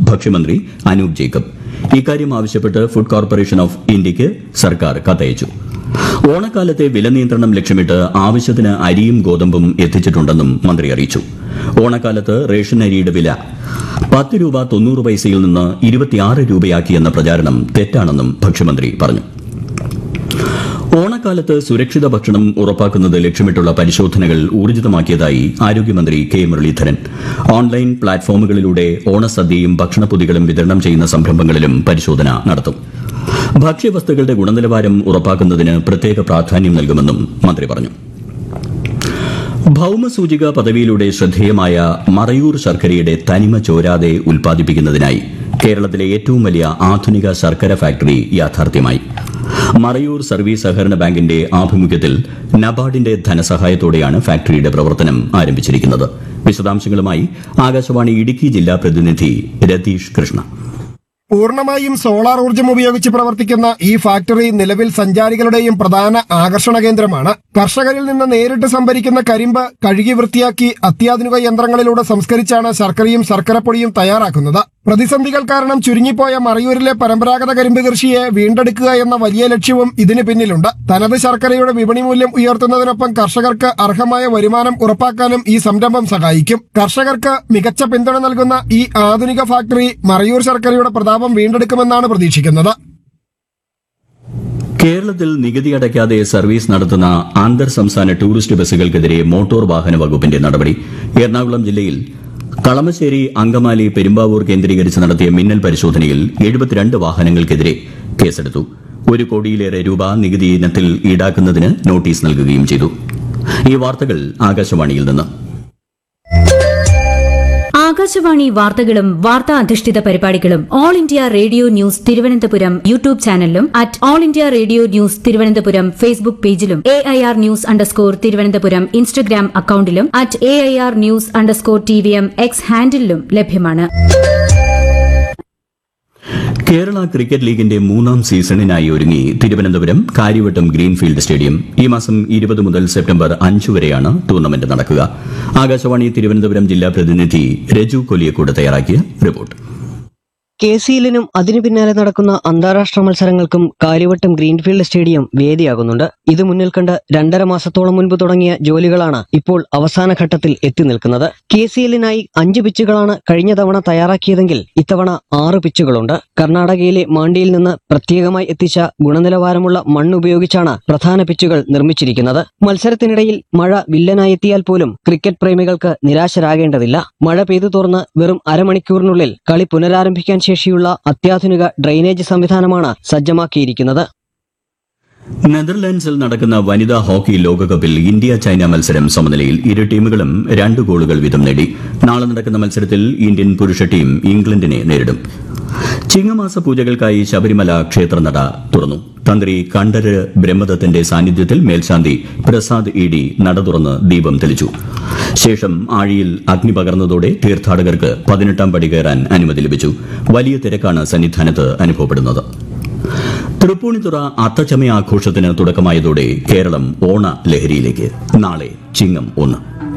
ഭക്ഷ്യമന്ത്രി Anoop Jacob ഇക്കാര്യം ആവശ്യപ്പെട്ട് food corporation of ഇന്ത്യയ്ക്ക് സർക്കാർ കത്തയച്ചു ഓണക്കാലത്തെ വില നിയന്ത്രണം ലക്ഷ്യമിട്ട് ആവശ്യത്തിന് അരിയും ഗോതമ്പും എത്തിച്ചിട്ടുണ്ടെന്നും മന്ത്രി അറിയിച്ചു ഓണക്കാലത്ത് റേഷൻ അരിയുടെ വില പത്ത് രൂപ തൊണ്ണൂറ് പൈസയിൽ നിന്ന് ഇരുപത്തിയാറ് രൂപയാക്കിയെന്ന പ്രചാരണം തെറ്റാണെന്നും ഭക്ഷ്യമന്ത്രി പറഞ്ഞു ഓണക്കാലത്ത് സുരക്ഷിത ഭക്ഷണം ഉറപ്പാക്കുന്നത് ലക്ഷ്യമിട്ടുള്ള പരിശോധനകൾ ഊർജിതമാക്കിയതായി ആരോഗ്യമന്ത്രി കെ മുരളീധരൻ ഓൺലൈൻ പ്ലാറ്റ്ഫോമുകളിലൂടെ ഓണസദ്യയും ഭക്ഷണപ്പൊതികളും വിതരണം ചെയ്യുന്ന സംരംഭങ്ങളിലും പരിശോധന നടത്തും ഭക്ഷ്യവസ്തുക്കളുടെ ഗുണനിലവാരം ഉറപ്പാക്കുന്നതിന് പ്രത്യേക പ്രാധാന്യം നൽകുമെന്നും മന്ത്രി പറഞ്ഞു ഭൌമസൂചിക പദവിയിലൂടെ ശ്രദ്ധേയമായ മറയൂർ ശർക്കരയുടെ തനിമ ചോരാതെ ഉൽപ്പാദിപ്പിക്കുന്നതിനായി കേരളത്തിലെ ഏറ്റവും വലിയ ആധുനിക ശർക്കര ഫാക്ടറി യാഥാർത്ഥ്യമായി മറയൂർ സർവീസ് സഹകരണ ബാങ്കിന്റെ ആഭിമുഖ്യത്തിൽ നബാർഡിന്റെ ധനസഹായത്തോടെയാണ് ഫാക്ടറിയുടെ പ്രവർത്തനം ആരംഭിച്ചിരിക്കുന്നത് വിശദാംശങ്ങളുമായി ആകാശവാണി ഇടുക്കി ജില്ലാ പ്രതിനിധി രതീഷ് കൃഷ്ണ പൂർണ്ണമായും സോളാർ ഊർജ്ജം ഉപയോഗിച്ച് പ്രവർത്തിക്കുന്ന ഈ ഫാക്ടറി നിലവിൽ സഞ്ചാരികളുടെയും പ്രധാന ആകർഷണ കേന്ദ്രമാണ് കർഷകരിൽ നിന്ന് നേരിട്ട് സംഭരിക്കുന്ന കരിമ്പ് കഴുകി വൃത്തിയാക്കി അത്യാധുനിക യന്ത്രങ്ങളിലൂടെ സംസ്കരിച്ചാണ് ശർക്കരയും ശർക്കരപ്പൊടിയും തയ്യാറാക്കുന്നത് പ്രതിസന്ധികൾ കാരണം ചുരുങ്ങിപ്പോയ മറയൂരിലെ പരമ്പരാഗത കരിമ്പ് കൃഷിയെ വീണ്ടെടുക്കുക എന്ന വലിയ ലക്ഷ്യവും ഇതിന് പിന്നിലുണ്ട് തനത് ശർക്കരയുടെ വിപണി മൂല്യം ഉയർത്തുന്നതിനൊപ്പം കർഷകർക്ക് അർഹമായ വരുമാനം ഉറപ്പാക്കാനും ഈ സംരംഭം സഹായിക്കും കർഷകർക്ക് മികച്ച പിന്തുണ നൽകുന്ന ഈ ആധുനിക ഫാക്ടറി മറയൂർ ശർക്കരയുടെ പ്രതാപം വീണ്ടെടുക്കുമെന്നാണ് പ്രതീക്ഷിക്കുന്നത് കേരളത്തിൽ നികുതി അടയ്ക്കാതെ സർവീസ് നടത്തുന്ന അന്തർ സംസ്ഥാന ടൂറിസ്റ്റ് ബസ്സുകൾക്കെതിരെ മോട്ടോർ വാഹന വകുപ്പിന്റെ നടപടി എറണാകുളം ജില്ലയിൽ കളമശ്ശേരി അങ്കമാലി പെരുമ്പാവൂർ കേന്ദ്രീകരിച്ച് നടത്തിയ മിന്നൽ പരിശോധനയിൽ എഴുപത്തിരണ്ട് വാഹനങ്ങൾക്കെതിരെ കേസെടുത്തു ഒരു കോടിയിലേറെ രൂപ നികുതി ഇനത്തിൽ ഈടാക്കുന്നതിന് നോട്ടീസ് നൽകുകയും ചെയ്തു ഈ വാർത്തകൾ ആകാശവാണിയിൽ നിന്ന് ആകാശവാണി വാർത്തകളും വാർത്താ അധിഷ്ഠിത പരിപാടികളും All India Radio News Thiruvananthapuram YouTube ചാനലിലും at All India Radio News Thiruvananthapuram Facebook പേജിലും A I R news underscore Thiruvananthapuram Instagram അക്കൌണ്ടിലും at A I R news underscore T V M X ഹാൻഡിലും ലഭ്യമാണ് കേരള ക്രിക്കറ്റ് ലീഗിന്റെ മൂന്നാം സീസണിനായി ഒരുങ്ങി തിരുവനന്തപുരം കാര്യവട്ടം ഗ്രീൻഫീൽഡ് സ്റ്റേഡിയം ഈ മാസം ഇരുപത് മുതൽ സെപ്റ്റംബർ അഞ്ച് വരെയാണ് ടൂർണമെന്റ് നടക്കുക ആകാശവാണി തിരുവനന്തപുരം ജില്ലാ പ്രതിനിധി രജു കൊലിയക്കോട് തയ്യാറാക്കിയ റിപ്പോർട്ട് കെ സി എല്ലിനും അതിനു പിന്നാലെ നടക്കുന്ന അന്താരാഷ്ട്ര മത്സരങ്ങൾക്കും കാര്യവട്ടം ഗ്രീൻഫീൽഡ് സ്റ്റേഡിയം വേദിയാകുന്നുണ്ട് ഇത് മുന്നിൽ കണ്ട് രണ്ടര മാസത്തോളം മുൻപ് തുടങ്ങിയ ജോലികളാണ് ഇപ്പോൾ അവസാന ഘട്ടത്തിൽ എത്തി നിൽക്കുന്നത് കെ സി എല്ലിനായി അഞ്ച് പിച്ചുകളാണ് കഴിഞ്ഞ തവണ തയ്യാറാക്കിയതെങ്കിൽ ഇത്തവണ ആറ് പിച്ചുകളുണ്ട് കർണാടകയിലെ മാണ്ടിയിൽ നിന്ന് പ്രത്യേകമായി എത്തിച്ച ഗുണനിലവാരമുള്ള മണ്ണ് ഉപയോഗിച്ചാണ് പ്രധാന പിച്ചുകൾ നിർമ്മിച്ചിരിക്കുന്നത് മത്സരത്തിനിടയിൽ മഴ വില്ലനായെത്തിയാൽ പോലും ക്രിക്കറ്റ് പ്രേമികൾക്ക് നിരാശരാകേണ്ടതില്ല മഴ പെയ്തു തുറന്ന് വെറും അരമണിക്കൂറിനുള്ളിൽ കളി പുനരാരംഭിക്കാൻ ശേഷിയുള്ള അത്യാധുനിക ഡ്രെയിനേജ് സംവിധാനമാണ് സജ്ജമാക്കിയിരിക്കുന്നത് നെതർലാൻഡ്സിൽ നടക്കുന്ന വനിതാ ഹോക്കി ലോകകപ്പിൽ ഇന്ത്യ ചൈന മത്സരം സമനിലയിൽ ഇരു ടീമുകളും രണ്ട് ഗോളുകൾ വീതം നേടി നാളെ നടക്കുന്ന മത്സരത്തിൽ ഇന്ത്യൻ പുരുഷ ടീം ഇംഗ്ലണ്ടിനെ നേരിടും ചിങ്ങമാസ പൂജകൾക്കായി ശബരിമല ക്ഷേത്രനട തുറന്നു തന്ത്രി കണ്ഠര് ബ്രഹ്മദത്തിന്റെ സാന്നിധ്യത്തിൽ മേൽശാന്തി പ്രസാദ് ഇ ഡി നട തുറന്ന് ദീപം തെളിച്ചു ശേഷം ആഴിയിൽ അഗ്നി പകർന്നതോടെ തീർത്ഥാടകർക്ക് പതിനെട്ടാം പടി കയറാൻ അനുമതി ലഭിച്ചു വലിയ തിരക്കാണ് സന്നിധാനത്ത് അനുഭവപ്പെടുന്നത് തൃപ്പൂണിത്തുറ അത്തച്ചമയ ആഘോഷത്തിന് തുടക്കമായതോടെ കേരളം ഓണ ലഹരിയിലേക്ക് നാളെ ചിങ്ങം ഒന്ന്